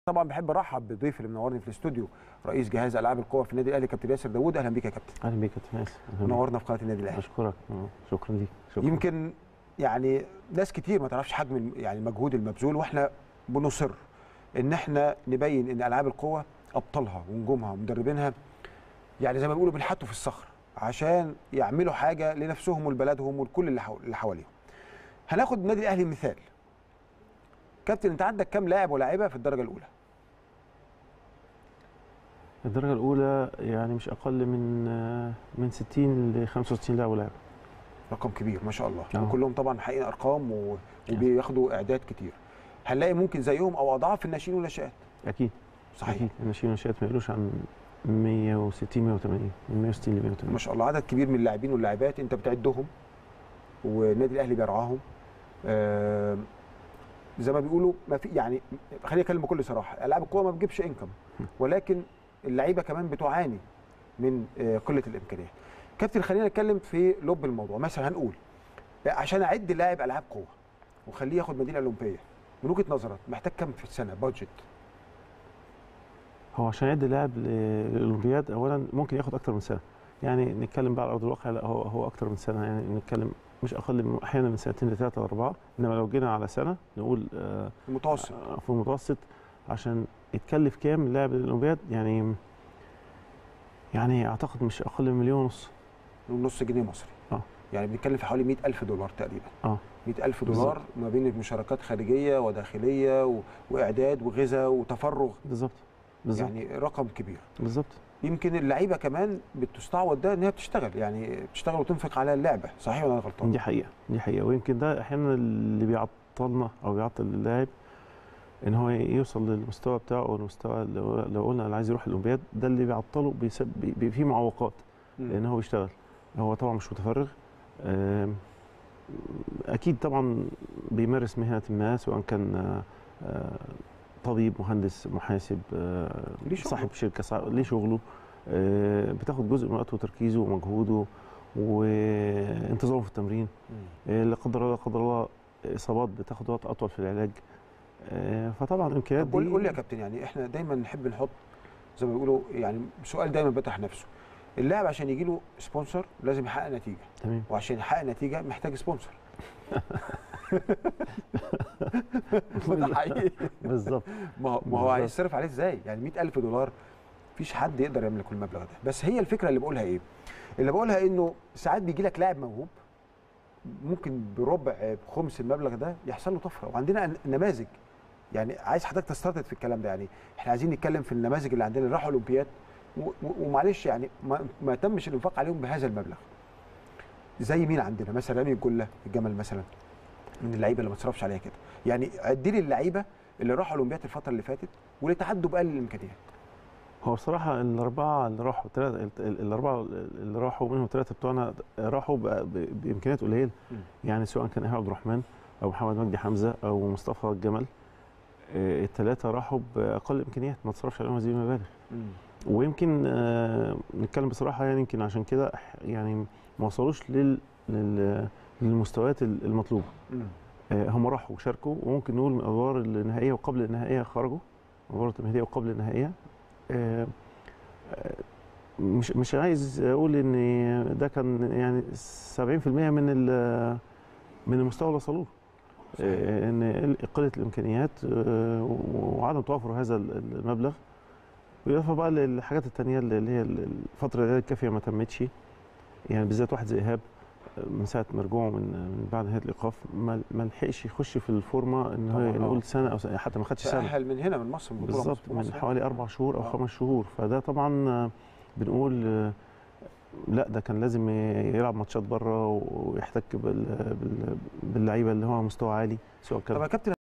طبعا بحب ارحب بضيف اللي منورني في الاستوديو رئيس جهاز العاب القوى في النادي الاهلي كابتن ياسر داوود اهلا بيك يا كابتن اهلا بيك يا كابتن ياسر أهلاً بيك. منورنا في قناه النادي الاهلي اشكرك آه، شكرا ليك شكرا يمكن يعني ناس كتير ما تعرفش حجم الم- يعني المجهود المبذول واحنا بنصر ان احنا نبين ان العاب القوى ابطالها ونجومها ومدربينها يعني زي ما بيقولوا بينحتوا في الصخر عشان يعملوا حاجه لنفسهم ولبلدهم ولكل اللي حو- اللي حواليهم. هناخد النادي الاهلي مثال. كابتن انت عندك كام لاعب ولاعيبه في الدرجه الاولى؟ الدرجه الاولى يعني مش اقل من آه، من 60 ل 65 لاعب ولاعب رقم كبير ما شاء الله آه. وكلهم طبعا محققين ارقام و- وبياخدوا اعداد كتير. هنلاقي ممكن زيهم او اضعاف الناشئين والناشئات. اكيد صحيح. اكيد الناشئين والناشئات ما يقولوش عن 160 180 من 160 ل 180 ما شاء الله عدد كبير من اللاعبين واللاعبات انت بتعدهم والنادي الاهلي بيرعاهم آه زي ما بيقولوا ما في يعني خليني اتكلم بكل صراحه العاب القوه ما بتجيبش انكم ولكن اللعيبه كمان بتعاني من آه قله الامكانيات كابتن خلينا نتكلم في لب الموضوع مثلا هنقول عشان اعد لاعب العاب قوه وخليه ياخد مدينه اولمبيه من وجهه نظرك محتاج كام في السنه بادجت هو عشان يعد لاعب ل- للاولمبياد اولا ممكن ياخد اكتر من سنه يعني نتكلم بقى على ارض الواقع لا هو هو اكتر من سنه يعني نتكلم مش اقل من احيانا من سنتين لثلاثه لاربعه انما لو جينا على سنه نقول آه، المتوسط آه، في المتوسط عشان يتكلف كام اللاعب للاولمبياد يعني يعني اعتقد مش اقل من مليون ونص نص جنيه مصري اه. يعني بنتكلم في حوالي 100000 دولار تقريبا اه 100000 دولار ما بين مشاركات خارجيه وداخليه و... واعداد وغذاء وتفرغ بالظبط بالظبط يعني رقم كبير بالظبط يمكن اللعيبه كمان بتستعوض ده ان هي بتشتغل يعني بتشتغل وتنفق على اللعبه صحيح ولا انا غلطان دي حقيقه دي حقيقه ويمكن ده احيانا اللي بيعطلنا او بيعطل اللاعب ان هو يوصل للمستوى بتاعه او المستوى اللي هو- لو قلنا اللي عايز يروح الاولمبياد ده اللي بيعطله بيسبب بي- بي- فيه معوقات مم. لان هو بيشتغل هو طبعا مش متفرغ آم، اكيد طبعا بيمارس مهنه ما سواء كان آه، آه، طبيب مهندس محاسب آه، ليه شغله. صاحب شركه صاحب ليه شغله آه، بتاخد جزء من وقته وتركيزه ومجهوده وانتظامه في التمرين مم. آه، لا قدر الله لا قدر الله اصابات بتاخد وقت اطول في العلاج آه، فطبعا الامكانيات طب قول دي قول لي يا كابتن يعني احنا دايما نحب نحط زي ما بيقولوا يعني سؤال دايما بيطرح نفسه اللاعب عشان يجي له سبونسر لازم يحقق نتيجه تمام وعشان يحقق نتيجه محتاج سبونسر ده حقيقي بالظبط ما هو ما هو بالظبط. هيصرف عليه ازاي؟ يعني 100000 دولار مفيش حد يقدر يملك المبلغ ده، بس هي الفكره اللي بقولها ايه؟ اللي بقولها انه ساعات بيجي لك لاعب موهوب ممكن بربع بخمس المبلغ ده يحصل له طفره وعندنا ن- نماذج يعني عايز حضرتك تستطرد في الكلام ده يعني احنا عايزين نتكلم في النماذج اللي عندنا اللي راحوا اولمبياد و- و- ومعلش يعني ما, ما تمش الانفاق عليهم بهذا المبلغ. زي مين عندنا؟ مثلا رامي الجله الجمل مثلا من اللعيبه اللي ما تصرفش عليها كده. يعني عدي لي اللعيبه اللي راحوا اولمبياد الفتره اللي فاتت واللي تعدوا باقل الامكانيات. هو بصراحة الأربعة اللي راحوا ثلاثة الأربعة اللي راحوا منهم ثلاثة بتوعنا راحوا ب- ب- بإمكانيات قليلة مم. يعني سواء كان إيهاب عبد الرحمن أو محمد مجدي حمزة أو مصطفى الجمل آه، الثلاثة راحوا بأقل إمكانيات ما تصرفش عليهم هذه المبالغ ويمكن آه، نتكلم بصراحة يعني يمكن عشان كده إح- يعني ما وصلوش لل لل- للمستويات المطلوبة مم. آه، هم راحوا وشاركوا وممكن نقول من الادوار النهائيه وقبل النهائيه خرجوا الادوار التمهيديه وقبل النهائيه آه، آه، مش مش عايز اقول ان ده كان يعني 70% من ال- من المستوى اللي وصلوا له. آه، ان قله الامكانيات آه، وعدم توافر هذا المبلغ بالاضافه بقى للحاجات التانية اللي هي الفتره اللي الكافيه ما تمتش يعني بالذات واحد زي ايهاب من ساعه ما رجوعه من من بعد نهايه الايقاف ما ما لحقش يخش في الفورمه ان هو طبعاً، آه. نقول سنه او سنة حتى ما خدش سنه تأهل من هنا من مصر من بطولة بالظبط مصر- من مصر. حوالي اربع شهور او آه. خمس شهور فده طبعا آه، بنقول آه، لا ده كان لازم يلعب ماتشات بره ويحتك بال- بال- باللعيبه اللي هو مستوى عالي سواء كان طب يا كابتن